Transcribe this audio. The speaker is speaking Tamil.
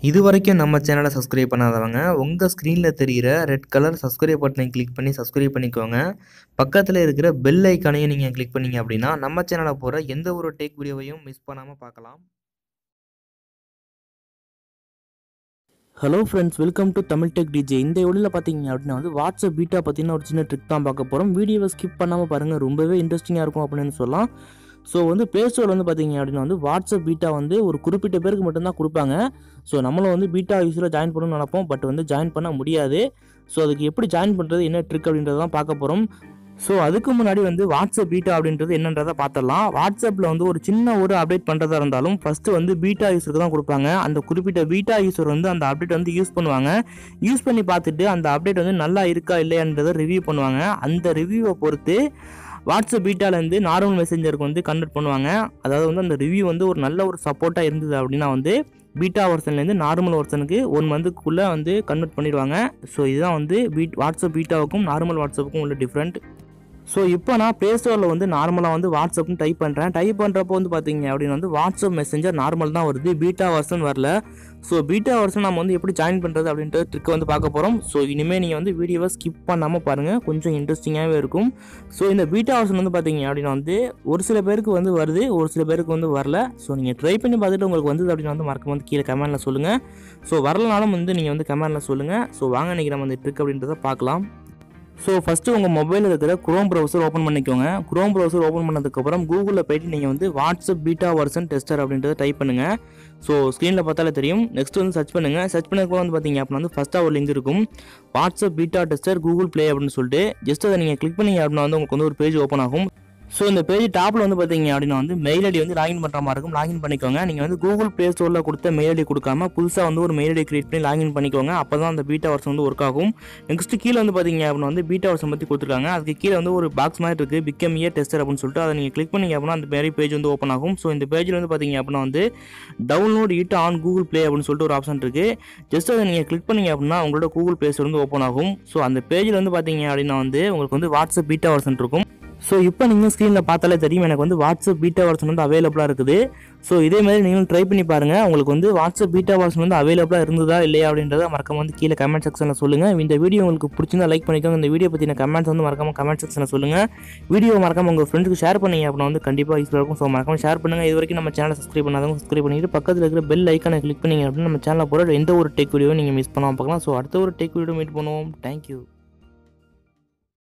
இது வரைக்கும் நம்ம சேனலை சப்ஸ்கிரைப் பண்ணாதவங்க உங்கள் ஸ்க்ரீனில் தெரிகிற ரெட் கலர் சப்ஸ்கிரைப் பட்டனை கிளிக் பண்ணி சப்ஸ்கிரைப் பண்ணிக்கோங்க பக்கத்தில் இருக்கிற பெல் ஐக்கானையும் நீங்கள் கிளிக் பண்ணீங்க அப்படின்னா நம்ம சேனலில் போகிற எந்த ஒரு டேக் வீடியோவையும் மிஸ் பண்ணாமல் பார்க்கலாம் hello friends welcome to Tamil tech DJ இந்த வீடியோவில் பார்த்தீங்க அப்படின்னா வந்து வாட்ஸ்அப் பீட்டா பற்றின ஒரு சின்ன ட்ரிக் தான் பார்க்க போகிறோம் வீடியோவை ஸ்கிப் பண்ணாமல் பாருங்கள் ரொம்பவே இன்ட்ரெஸ்டிங்காக இருக்கும் அப்படின்னு சொல்லலாம் ஸோ வந்து ப்ளே ஸ்டோர் வந்து பார்த்தீங்க அப்படின்னா வந்து வாட்ஸ்அப் பீட்டா வந்து ஒரு குறிப்பிட்ட பேருக்கு மட்டும்தான் கொடுப்பாங்க ஸோ நம்மளும் வந்து பீட்டா யூஸில் ஜாயின் பண்ணணும்னு நினைப்போம் பட் வந்து ஜாயின் பண்ண முடியாது ஸோ அதுக்கு எப்படி ஜாயின் பண்ணுறது என்ன ட்ரிக் அப்படின்றத தான் பார்க்க போகிறோம் ஸோ அதுக்கு முன்னாடி வந்து வாட்ஸ்அப் பீட்டா அப்படின்றது என்னன்றதை பார்த்துடலாம் வாட்ஸ்அப்பில் வந்து ஒரு சின்ன ஒரு அப்டேட் பண்ணுறதா இருந்தாலும் ஃபஸ்ட்டு வந்து பீட்டா யூஸருக்கு தான் கொடுப்பாங்க அந்த குறிப்பிட்ட பீட்டா யூஸர் வந்து அந்த அப்டேட் வந்து யூஸ் பண்ணுவாங்க யூஸ் பண்ணி பார்த்துட்டு அந்த அப்டேட் வந்து நல்லா இருக்கா இல்லையான்றதை ரிவ்யூ பண்ணுவாங்க அந்த ரிவ்யூவை பொறுத்து வாட்ஸ்அப் பீட்டாலேருந்து நார்மல் மெசேஞ்சருக்கு வந்து கன்வெர்ட் பண்ணுவாங்க அதாவது வந்து அந்த ரிவ்யூ வந்து ஒரு நல்ல ஒரு சப்போர்ட்டாக இருந்தது அப்படின்னா வந்து பீட்டா வெர்ஷன்லேருந்து நார்மல் வெர்ஷனுக்கு ஒன் மந்த்துக்குள்ளே வந்து கன்வெர்ட் பண்ணிடுவாங்க ஸோ இதுதான் வந்து பீட் வாட்ஸ்அப் பீட்டாவுக்கும் நார்மல் வாட்ஸ்அப்புக்கும் உள்ள டிஃப்ரெண்ட் ஸோ இப்போ நான் ப்ளே ஸ்டோரில் வந்து நார்மலாக வந்து வாட்ஸ்அப்னு டைப் பண்ணுறேன் டைப் பண்ணுறப்போ வந்து பார்த்தீங்க அப்படின்னு வந்து வாட்ஸ்அப் மெசேஞ்சர் நார்மல் தான் வருது பீட்டா வெர்ஷன் வரல ஸோ பீட்டா வெர்ஷன் நம்ம வந்து எப்படி ஜாயின் பண்ணுறது அப்படின்ற ட்ரிக்கை வந்து பார்க்க போகிறோம் ஸோ இனிமேல் நீங்கள் வந்து வீடியோவை ஸ்கிப் பண்ணாமல் பாருங்கள் கொஞ்சம் இன்ட்ரெஸ்டிங்காகவே இருக்கும் ஸோ இந்த பீட்டா வெர்ஷன் வந்து பார்த்தீங்க அப்படின்னா வந்து ஒரு சில பேருக்கு வந்து வருது ஒரு சில பேருக்கு வந்து வரல ஸோ நீங்கள் ட்ரை பண்ணி பார்த்துட்டு உங்களுக்கு வந்தது அப்படின்னு வந்து மறக்காம வந்து கீழே கமெண்ட்டில் சொல்லுங்கள் ஸோ வரலனாலும் வந்து நீங்கள் வந்து கமெண்ட்டில் சொல்லுங்கள் ஸோ வாங்க இன்றைக்கி நம்ம இந்த ட்ரிக் அப்படின்றத பார்க்கலாம் ஸோ ஃபஸ்ட்டு உங்கள் மொபைலில் இருக்கிற குரோம் ப்ரௌசர் ஓப்பன் பண்ணிக்கோங்க குரோம் ப்ரௌசர் ஓப்பன் பண்ணதுக்கப்புறம் கூகுளில் போயிட்டு நீங்கள் வந்து வாட்ஸ்அப் பீட்டா வெர்ஷன் டெஸ்டர் அப்படின்றத டைப் பண்ணுங்கள் ஸோ ஸ்க்ரீனில் பார்த்தாலே தெரியும் நெக்ஸ்ட் வந்து சர்ச் பண்ணுங்கள் சர்ச் பண்ணதுக்கு வந்து பார்த்தீங்க அப்படின்னா வந்து ஃபஸ்ட்டாக ஒரு லிங்க் இருக்கும் WhatsApp beta tester Google Play அப்படின்னு சொல்லிட்டு ஜஸ்ட் அதை நீங்கள் கிளிக் பண்ணீங்க அப்படின்னா வந்து உங்களுக்கு வந்து ஒரு பேஜ் ஓப்பன் ஆகும் ஸோ இந்த பேஜ் டாப்பில் வந்து பார்த்தீங்க அப்படின்னா வந்து மெயில் ஐடி வந்து லாகின் பண்ணுற மாதிரி இருக்கும் லாகின் பண்ணிக்கோங்க நீங்கள் வந்து கூகுள் ப்ளே ஸ்டோரில் கொடுத்த மெயில் ஐடி கொடுக்காம புதுசாக வந்து ஒரு மெயில் ஐடி கிரியேட் பண்ணி லாகின் பண்ணிக்கோங்க அப்போ தான் அந்த பீட்டா வெர்ஷன் வந்து ஒர்க் ஆகும் நெக்ஸ்ட் கீழே வந்து பார்த்தீங்க அப்படின்னா வந்து பீட்டா வெர்ஷன் பற்றி கொடுத்துருக்காங்க அதுக்கு கீழே வந்து ஒரு பாக்ஸ் மாதிரி இருக்குது பிகம் இயர் டெஸ்டர் அப்படின்னு சொல்லிட்டு அதை நீங்கள் கிளிக் பண்ணீங்க அப்படின்னா அந்த மாதிரி பேஜ் வந்து ஓப்பன் ஆகும் ஸோ இந்த பேஜில் வந்து பார்த்தீங்க அப்படின்னா வந்து download it on Google Play அப்படின்னு சொல்லிட்டு ஒரு ஆப்ஷன் இருக்குது ஜஸ்ட் அதை நீங்கள் கிளிக் பண்ணீங்க அப்படின்னா உங்களோட கூகுள் ப்ளே ஸ்டோர் வந்து ஓப்பன் ஆகும் ஸோ அந்த பேஜில் வந்து பார்த்தீங்க அப்படின்னா வந்து உங்களுக்கு வந்து வாட்ஸ்அப் பீட்டா வெர்ஷன் இருக்கும் ஸோ இப்போ நீங்கள் ஸ்க்ரீனில் பார்த்தாலே தெரியும் எனக்கு வந்து வாட்ஸ்அப் பீட்டா வெர்ஷன் வந்து அவைலபிளாக இருக்குது ஸோ இதே மாதிரி நீங்களும் ட்ரை பண்ணி பாருங்கள் உங்களுக்கு வந்து வாட்ஸ்அப் பீட்டா வெர்ஷன் வந்து அவைலபிளாக இருந்ததா இல்லையா அப்படின்றத மறக்காம வந்து கீழே கமெண்ட் செக்ஷனில் சொல்லுங்கள் இந்த வீடியோ உங்களுக்கு பிடிச்சிருந்தா லைக் பண்ணிக்கோங்க இந்த வீடியோ பற்றின கமெண்ட்ஸ் வந்து மறக்காம கமெண்ட் செக்ஷனில் சொல்லுங்கள் வீடியோ மறக்காம உங்கள் ஃப்ரெண்ட்ஸ்க்கு ஷேர் பண்ணீங்க அப்படின்னா வந்து கண்டிப்பாக யூஸ்ஃபுல்லாக இருக்கும் ஸோ மறக்காம ஷேர் பண்ணுங்கள் இது வரைக்கும் நம்ம சேனலை சப்ஸ்கிரைப் பண்ணாதவங்க சப்ஸ்கிரைப் பண்ணிட்டு பக்கத்தில் இருக்கிற பெல் ஐக்கானை கிளிக் பண்ணீங்க அப்படின்னா நம்ம சேனலில் போகிற எந்த ஒரு டெக் வீடியோவும் நீங்கள் மிஸ் பண்ணாமல் பார்க்கலாம் ஸோ அடுத்த ஒரு டெக் வீடியோ மீட் பண்ணுவோம் தேங்க்யூ